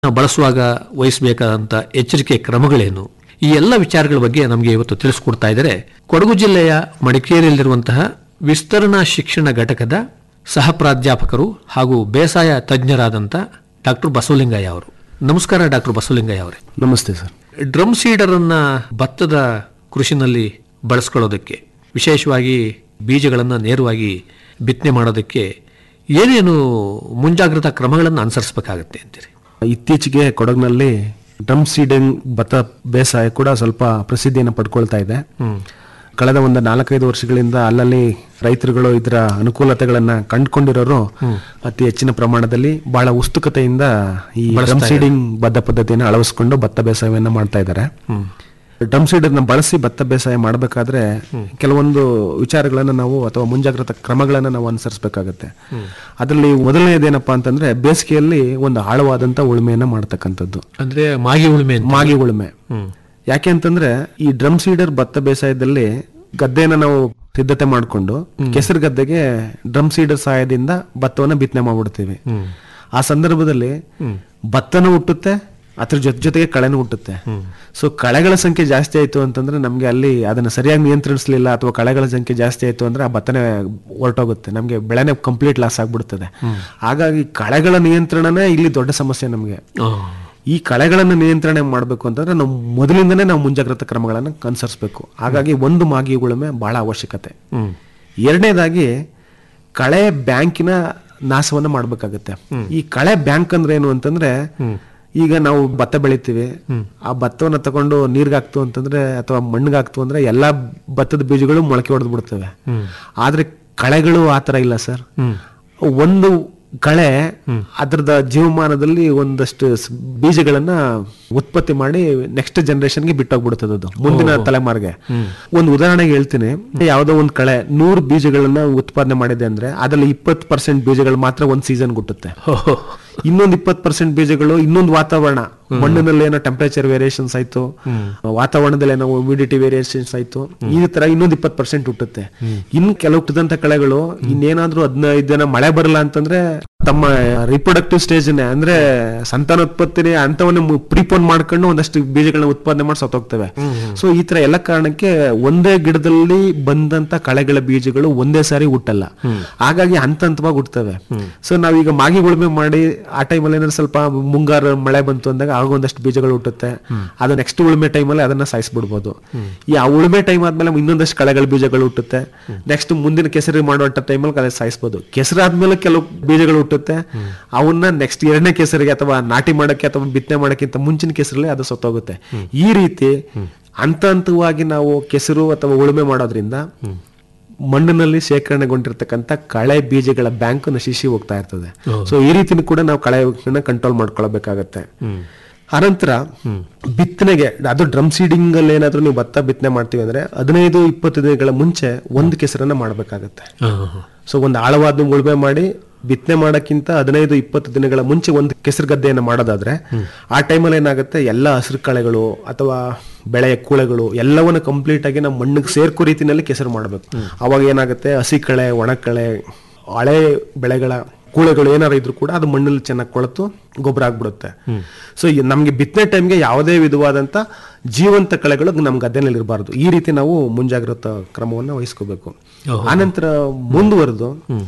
ಬಳಸುವಾಗ ವಹಿಸಬೇಕಾದಂತ ಎಚ್ಚರಿಕೆ ಕ್ರಮಗಳೇನು ಈ ಎಲ್ಲ ವಿಚಾರಗಳ ಬಗ್ಗೆ ನಮಗೆ ಇವತ್ತು ತಿಳಿಸ್ಕೊಡ್ತಾ ಇದ್ದಾರೆ ಕೊಡಗು ಜಿಲ್ಲೆಯ ಮಡಿಕೇರಿಯಲ್ಲಿರುವಂತಹ ವಿಸ್ತರಣಾ ಶಿಕ್ಷಣ ಘಟಕದ ಸಹ ಪ್ರಾಧ್ಯಾಪಕರು ಹಾಗೂ ಬೇಸಾಯ ತಜ್ಞರಾದಂಥ ಡಾಕ್ಟರ್ ಬಸವಲಿಂಗಯ್ಯ ಅವರು ನಮಸ್ಕಾರ ಡಾಕ್ಟರ್ ಬಸವಲಿಂಗಯ್ಯ ಅವರೇ ನಮಸ್ತೆ ಸರ್ ಡ್ರಮ್ ಸೀಡರ್ ಅನ್ನ ಭತ್ತದ ಕೃಷಿನಲ್ಲಿ ಬಳಸ್ಕೊಳ್ಳೋದಕ್ಕೆ ವಿಶೇಷವಾಗಿ ಬೀಜಗಳನ್ನು ನೇರವಾಗಿ ಬಿತ್ತನೆ ಮಾಡೋದಕ್ಕೆ ಏನೇನು ಮುಂಜಾಗ್ರತಾ ಕ್ರಮಗಳನ್ನು ಅನುಸರಿಸಬೇಕಾಗತ್ತೆ ಅಂತೀರಿ ಇತ್ತೀಚೆಗೆ ಕೊಡಗಿನಲ್ಲಿ ಡ್ರಮ್ ಸೀಡಿಂಗ್ ಭತ್ತ ಬೇಸಾಯ ಕೂಡ ಸ್ವಲ್ಪ ಪ್ರಸಿದ್ಧಿಯನ್ನು ಪಡ್ಕೊಳ್ತಾ ಇದೆ ಕಳೆದ ಒಂದು ನಾಲ್ಕೈದು ವರ್ಷಗಳಿಂದ ಅಲ್ಲಲ್ಲಿ ರೈತರುಗಳು ಇದರ ಅನುಕೂಲತೆಗಳನ್ನ ಕಂಡುಕೊಂಡಿರೋರು ಅತಿ ಹೆಚ್ಚಿನ ಪ್ರಮಾಣದಲ್ಲಿ ಬಹಳ ಉತ್ಸುಕತೆಯಿಂದ ಈ ಡ್ರಮ್ ಸೀಡಿಂಗ್ ಬದ್ಧ ಪದ್ಧತಿಯನ್ನು ಅಳವಡಿಸಿಕೊಂಡು ಭತ್ತ ಬೇಸಾಯವನ್ನ ಮಾಡ್ತಾ ಇದ್ದಾರೆ ಡ್ರಮ್ ಸೀಡರ್ನ ಬಳಸಿ ಭತ್ತ ಬೇಸಾಯ ಮಾಡಬೇಕಾದ್ರೆ ಕೆಲವೊಂದು ವಿಚಾರಗಳನ್ನ ನಾವು ಅಥವಾ ಮುಂಜಾಗ್ರತಾ ಕ್ರಮಗಳನ್ನ ನಾವು ಅನುಸರಿಸಬೇಕಾಗತ್ತೆ ಅದರಲ್ಲಿ ಮೊದಲನೇದೇನಪ್ಪಾ ಅಂತಂದ್ರೆ ಬೇಸಿಗೆಯಲ್ಲಿ ಒಂದು ಆಳವಾದಂತ ಉಳುಮೆಯನ್ನ ಮಾಡ್ತಕ್ಕಂಥದ್ದು ಅಂದ್ರೆ ಮಾಗಿ ಉಳುಮೆ ಅಂತ ಮಾಗಿ ಉಳುಮೆ ಯಾಕೆ ಅಂತಂದ್ರೆ ಈ ಡ್ರಮ್ ಸೀಡರ್ ಭತ್ತ ಬೇಸಾಯದಲ್ಲಿ ಗದ್ದೆನ ನಾವು ಸಿದ್ಧತೆ ಮಾಡಿಕೊಂಡು ಕೆಸರು ಗದ್ದೆಗೆ ಡ್ರಮ್ ಸೀಡರ್ ಸಹಾಯದಿಂದ ಭತ್ತವನ್ನ ಬಿತ್ತನೆ ಮಾಡ್ಬಿಡ್ತೀವಿ ಆ ಸಂದರ್ಭದಲ್ಲಿ ಭತ್ತನೂ ಹುಟ್ಟುತ್ತೆ ಅದ್ರ ಜೊತೆ ಜೊತೆಗೆ ಕಳೆನೂ ಹುಟ್ಟುತ್ತೆ ಸೊ ಕಳೆಗಳ ಸಂಖ್ಯೆ ಜಾಸ್ತಿ ಆಯ್ತು ಅಂತಂದ್ರೆ ನಮ್ಗೆ ಅಲ್ಲಿ ಅದನ್ನ ಸರಿಯಾಗಿ ನಿಯಂತ್ರಿಸಲಿಲ್ಲ ಅಥವಾ ಕಳೆಗಳ ಸಂಖ್ಯೆ ಜಾಸ್ತಿ ಆಯ್ತು ಅಂದ್ರೆ ಆ ಭತ್ತನೇ ಹೊರಟೋಗುತ್ತೆ ನಮ್ಗೆ ಬೆಳೆನೇ ಕಂಪ್ಲೀಟ್ ಲಾಸ್ ಆಗ್ಬಿಡ್ತದೆ ಹಾಗಾಗಿ ಕಳೆಗಳ ನಿಯಂತ್ರಣನೇ ಇಲ್ಲಿ ದೊಡ್ಡ ಸಮಸ್ಯೆ ನಮ್ಗೆ ಆ, ಈ ಕಳೆಗಳನ್ನು ನಿಯಂತ್ರಣೆ ಮಾಡಬೇಕು ಅಂತಂದ್ರೆ ನಾವು ಮೊದಲಿಂದನೇ ನಾವು ಮುಂಜಾಗ್ರತಾ ಕ್ರಮಗಳನ್ನು ಅನುಸರಿಸಬೇಕು ಹಾಗಾಗಿ ಒಂದು ಮಾಗಿ ಉಳುಮೆ ಬಹಳ ಅವಶ್ಯಕತೆ ಹ್ಮ್. ಎರಡನೇದಾಗಿ ಕಳೆ ಬ್ಯಾಂಕಿನ ನಾಶವನ್ನ ಮಾಡಬೇಕಾಗತ್ತೆ ಈ ಕಳೆ ಬ್ಯಾಂಕ್ ಅಂದ್ರೆ ಏನು ಅಂತಂದ್ರೆ ಈಗ ನಾವು ಭತ್ತ ಬೆಳಿತೀವಿ ಆ ಭತ್ತವನ್ನ ತಗೊಂಡು ನೀರ್ಗೆ ಹಾಕ್ತು ಅಂತಂದ್ರೆ ಅಥವಾ ಮಣ್ಣಿಗೆ ಹಾಕ್ತು ಅಂದ್ರೆ ಎಲ್ಲಾ ಭತ್ತದ ಬೀಜಗಳು ಮೊಳಕೆ ಹೊಡೆದು ಬಿಡ್ತವೆ ಆದ್ರೆ ಕಳೆಗಳು ಆತರ ಇಲ್ಲ ಸರ್ ಒಂದು ಕಳೆ ಅದರದ ಜೀವಮಾನದಲ್ಲಿ ಒಂದಷ್ಟು ಸ್- ಬೀಜಗಳನ್ನ ಉತ್ಪತ್ತಿ ಮಾಡಿ ನೆಕ್ಸ್ಟ್ ಜನರೇಷನ್ಗೆ ಬಿಟ್ಟೋಗ್ಬಿಡ್ತದೆ ಅದು ಮುಂದಿನ ತಲೆಮಾರಿಗೆ ಒಂದು ಉದಾಹರಣೆಗೆ ಹೇಳ್ತೀನಿ ಯಾವ್ದೋ ಒಂದು ಕಳೆ ನೂರು ಬೀಜಗಳನ್ನ ಉತ್ಪಾದನೆ ಮಾಡಿದೆ ಅಂದ್ರೆ ಅದ್ರಲ್ಲಿ ಇಪ್ಪತ್ತು ಪರ್ಸೆಂಟ್ ಬೀಜಗಳು ಮಾತ್ರ ಒಂದ್ ಸೀಸನ್ ಹುಟ್ಟುತ್ತೆ ಹೋ, ಹೋ. ಇನ್ನೊಂದು ಇಪ್ಪತ್ತು ಪರ್ಸೆಂಟ್ ಬೀಜಗಳು ಇನ್ನೊಂದು ವಾತಾವರಣ ಮಣ್ಣಿನಲ್ಲಿ ಏನೋ ಟೆಂಪರೇಚರ್ ವೇರಿಯೇಷನ್ಸ್ ಆಯ್ತು ವಾತಾವರಣದಲ್ಲಿ ಏನೋ ಹ್ಯೂಮಿಡಿಟಿ ವೇರಿಯೇಷನ್ಸ್ ಆಯ್ತು ಈ ತರ ಇನ್ನೊಂದು ಇಪ್ಪತ್ತು ಪರ್ಸೆಂಟ್ ಹುಟ್ಟುತ್ತೆ ಇನ್ನು ಕೆಲವು ಹುಟ್ಟಿದಂತ ಕಳೆಗಳು ಇನ್ನೇನಾದ್ರೂ ಹದಿನೈದು ದಿನ ಮಳೆ ಬರಲ್ಲ ಅಂತಂದ್ರೆ ತಮ್ಮ ರಿಪ್ರೊಡಕ್ಟಿವ್ ಸ್ಟೇಜ್ ಅಂದ್ರೆ ಸಂತಾನೋತ್ಪತ್ತಿನೇ ಅಂತವನ್ನ ಪ್ರಿಪೋನ್ ಮಾಡ್ಕೊಂಡು ಒಂದಷ್ಟು ಬೀಜಗಳನ್ನ ಉತ್ಪಾದನೆ ಮಾಡಿ ಸತ್ತೋಗ್ತವೆ ಸೊ ಈ ತರ ಎಲ್ಲ ಕಾರಣಕ್ಕೆ ಒಂದೇ ಗಿಡದಲ್ಲಿ ಬಂದಂತ ಕಳೆಗಳ ಬೀಜಗಳು ಒಂದೇ ಸಾರಿ ಹುಟ್ಟಲ್ಲ ಹಾಗಾಗಿ ಹಂತ ಹಂತವಾಗಿ ಹುಟ್ಟುತ್ತವೆ ಸೊ ನಾವೀಗ ಮಾಗಿ ಉಳುಮೆ ಮಾಡಿ ಆ ಟೈಮಲ್ಲಿ ಏನಾದ್ರು ಸ್ವಲ್ಪ ಮುಂಗಾರು ಮಳೆ ಬಂತು ಅಂದಾಗ ಆಗ ಒಂದಷ್ಟು ಬೀಜಗಳು ಹುಟ್ಟುತ್ತೆ ಅದು ನೆಕ್ಸ್ಟ್ ಉಳುಮೆ ಟೈಮಲ್ಲಿ ಅದನ್ನ ಸಾಯಿಸ್ಬಿಡ್ಬೋದು ಈ ಆ ಉಳುಮೆ ಟೈಮ್ ಆದ್ಮೇಲೆ ಇನ್ನೊಂದಷ್ಟು ಕಳೆಗಳ ಬೀಜಗಳು ಹುಟ್ಟುತ್ತೆ ನೆಕ್ಸ್ಟ್ ಮುಂದಿನ ಕೆಸರು ಮಾಡುವಂತ ಟೈಮಲ್ಲಿ ಅದೇ ಸಾಯಿಸ್ಬೋದು ಕೆಸರಾದ್ಮೇಲೆ ಕೆಲವು ಬೀಜಗಳು ಹುಟ್ಟುತ್ತೆ ಅವನ್ನ ನೆಕ್ಸ್ಟ್ ಎರಡನೇ ಕೆಸರಿಗೆ ಅಥವಾ ನಾಟಿ ಮಾಡಕ್ಕೆ ಅಥವಾ ಬಿತ್ತನೆ ಮಾಡಕ್ಕಿಂತ ಮುಂಚಿನ ಕೆಸರಲ್ಲಿ ಅದು ಸತ್ತೋಗುತ್ತೆ ಈ ರೀತಿ ಹಂತ ಹಂತವಾಗಿ ನಾವು ಕೆಸರು ಅಥವಾ ಉಳುಮೆ ಮಾಡೋದ್ರಿಂದ ಮಣ್ಣಿನಲ್ಲಿ ಶೇಖರಣೆಗೊಂಡಿರ್ತಕ್ಕಂಥ ಕಳೆ ಬೀಜಗಳ ಬ್ಯಾಂಕ್ ನಶಿಸಿ ಹೋಗ್ತಾ ಇರ್ತದೆ ಸೊ ಈ ರೀತಿನೂ ಕೂಡ ನಾವು ಕಳೆನ ಕಂಟ್ರೋಲ್ ಮಾಡ್ಕೊಳ್ಬೇಕಾಗತ್ತೆ ಅನಂತರ ಬಿತ್ತನೆಗೆ ಅದು ಡ್ರಮ್ ಸೀಡಿಂಗ್ ಅಲ್ಲಿ ಏನಾದ್ರೂ ನೀವು ಭತ್ತ ಬಿತ್ತನೆ ಮಾಡ್ತೀವಿ ಅಂದ್ರೆ ಹದಿನೈದು ಇಪ್ಪತ್ತು ದಿನಗಳ ಮುಂಚೆ ಒಂದು ಕೆಸರನ್ನ ಮಾಡ್ಬೇಕಾಗತ್ತೆ ಆ, ಆ. ಸೊ ಒಂದು ಆಳವಾದ ಉಳುಮೆ ಮಾಡಿ ಬಿತ್ತನೆ ಮಾಡಕ್ಕಿಂತ ಹದಿನೈದು ಇಪ್ಪತ್ತು ದಿನಗಳ ಮುಂಚೆ ಒಂದು ಕೆಸರು ಗದ್ದೆಯನ್ನು ಮಾಡೋದಾದ್ರೆ ಆ ಟೈಮಲ್ಲಿ ಏನಾಗುತ್ತೆ ಎಲ್ಲ ಹಸಿರು ಕಳೆಗಳು ಅಥವಾ ಬೆಳೆಯ ಕೂಳೆಗಳು ಎಲ್ಲವನ್ನು ಕಂಪ್ಲೀಟ್ ಆಗಿ ನಮ್ಮ ಮಣ್ಣಿಗೆ ಸೇರ್ಕೋ ರೀತಿನಲ್ಲಿ ಕೆಸರು ಮಾಡಬೇಕು ಅವಾಗ ಏನಾಗುತ್ತೆ ಹಸಿ ಕಳೆ ಒಣ ಕಳೆ ಹಳೆ ಬೆಳೆಗಳ ಕೂಳೆಗಳು ಏನಾರ ಇದ್ರು ಕೂಡ ಅದು ಮಣ್ಣಲ್ಲಿ ಚೆನ್ನಾಗಿ ಕೊಳೆತು ಗೊಬ್ಬರ ಆಗ್ಬಿಡುತ್ತೆ ಸೊ ನಮಗೆ ಬಿತ್ತನೆ ಟೈಮ್ಗೆ ಯಾವುದೇ ವಿಧವಾದಂತ ಜೀವಂತ ಕಳೆಗಳು ನಮ್ಮ ಗದ್ದೆನಲ್ಲಿ ಇರಬಾರ್ದು ಈ ರೀತಿ ನಾವು ಮುಂಜಾಗ್ರತಾ ಕ್ರಮವನ್ನು ವಹಿಸ್ಕೋಬೇಕು ಆನಂತರ ಮುಂದುವರೆದು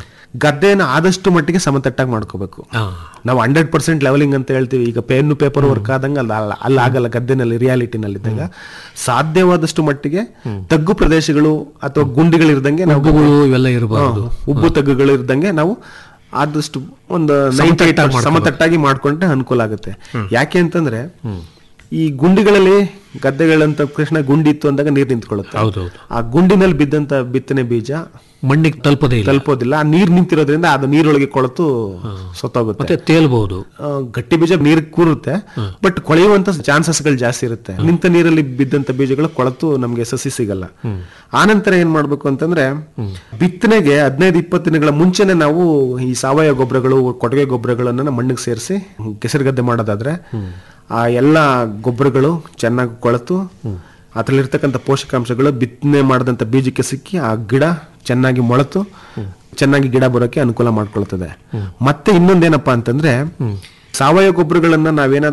ಗದ್ದೆನ ಆದಷ್ಟು ಮಟ್ಟಿಗೆ ಸಮತಟ್ಟಾಗಿ ಮಾಡ್ಕೋಬೇಕು ಆ, ನಾವು ಹಂಡ್ರೆಡ್ ಪರ್ಸೆಂಟ್ ಲೆವೆಲಿಂಗ್ ಅಂತ ಹೇಳ್ತೀವಿ ಈಗ ಪೆನ್ನು ಪೇಪರ್ ವರ್ಕ್ ಆದಂಗ ಅಲ್ಲ ಅಲ್ಲ- ಅಲ್ಲಿ ಆಗಲ್ಲ ಗದ್ದೆನಲ್ಲಿ ರಿಯಾಲಿಟಿನಲ್ಲಿ ಇದ್ದಾಗ ಸಾಧ್ಯವಾದಷ್ಟು ಮಟ್ಟಿಗೆ ತಗ್ಗು ಪ್ರದೇಶಗಳು ಅಥವಾ ಗುಂಡಿಗಳಿರ್ದಂಗೆ ನಾವು ಉಬ್ಬುಗಳು ಇವೆಲ್ಲ ಇರಬಾರದು ಉಬ್ಬು ತಗ್ಗುಗಳು ಇರ್ದಂಗೆ ನಾವು ಆದಷ್ಟು ಒಂದು ಸಮತಟ್ಟಾಗಿ ಮಾಡ್ಕೊಂಡ್ರೆ ಅನುಕೂಲ ಆಗುತ್ತೆ ಯಾಕೆ ಅಂತಂದ್ರೆ ಈ ಗುಂಡಿಗಳಲ್ಲಿ ಗದ್ದೆಗಳಂತ ತಕ್ಷಣ ಗುಂಡಿ ಇತ್ತು ಅಂದಾಗ ನೀರು ನಿಂತ್ಕೊಳ್ಳುತ್ತೆ ಹೌದೌದು ಆ ಗುಂಡಿನಲ್ಲಿ ಬಿದ್ದಂತ ಬಿತ್ತನೆ ಬೀಜ ಮಣ್ಣಿಗೆ ತಲುಪದೇ ಇಲ್ಲ ತಲುಪೋದಿಲ್ಲ ಆ ನೀರ್ ನಿಂತಿರೋದ್ರಿಂದ ಅದು ನೀರೊಳಗೆ ಕೊಳತು ಸತ್ತೋಗುತ್ತೆ ಮತ್ತೆ ತೇಲ್ಬಹುದು ಆ, ಗಟ್ಟಿ ಬೀಜ ನೀರ್ ಕೂರುತ್ತೆ ಬಟ್ ಕೊಳೆಯುವಂತ ಚಾನ್ಸಸ್ಗಳು ಜಾಸ್ತಿ ಇರುತ್ತೆ ನಿಂತ ನೀರಲ್ಲಿ ಬಿದ್ದಂತ ಬೀಜಗಳು ಕೊಳತು ನಮ್ಗೆ ಸಸಿ ಸಿಗಲ್ಲ ಆನಂತರ ಏನ್ ಮಾಡ್ಬೇಕು ಅಂತಂದ್ರೆ ಬಿತ್ತನೆಗೆ ಹದಿನೈದು ಇಪ್ಪತ್ತು ದಿನಗಳ ಮುಂಚೆನೆ ನಾವು ಈ ಸಾವಯವ ಗೊಬ್ಬರಗಳು ಕೊಟ್ಟಿಗೆ ಗೊಬ್ಬರಗಳನ್ನ ಮಣ್ಣಿಗೆ ಸೇರಿಸಿ ಕೆಸರುಗದ್ದೆ ಮಾಡೋದಾದ್ರೆ ಆ ಎಲ್ಲ ಗೊಬ್ಬರಗಳು ಚೆನ್ನಾಗಿ ಕೊಳೆತು ಅದರಲ್ಲಿರ್ತಕ್ಕಂಥ ಪೋಷಕಾಂಶಗಳು ಬಿತ್ತನೆ ಮಾಡಿದಂಥ ಬೀಜಕ್ಕೆ ಸಿಕ್ಕಿ ಆ ಗಿಡ ಚೆನ್ನಾಗಿ ಮೊಳೆತು ಚೆನ್ನಾಗಿ ಗಿಡ ಬರೋಕೆ ಅನುಕೂಲ ಮಾಡ್ಕೊಳ್ತದೆ ಮತ್ತೆ ಇನ್ನೊಂದೇನಪ್ಪಾ ಅಂತಂದ್ರೆ ಸಾವಯವ ಗೊಬ್ಬರಗಳನ್ನ ನಾವೇನಾದ್ರೂ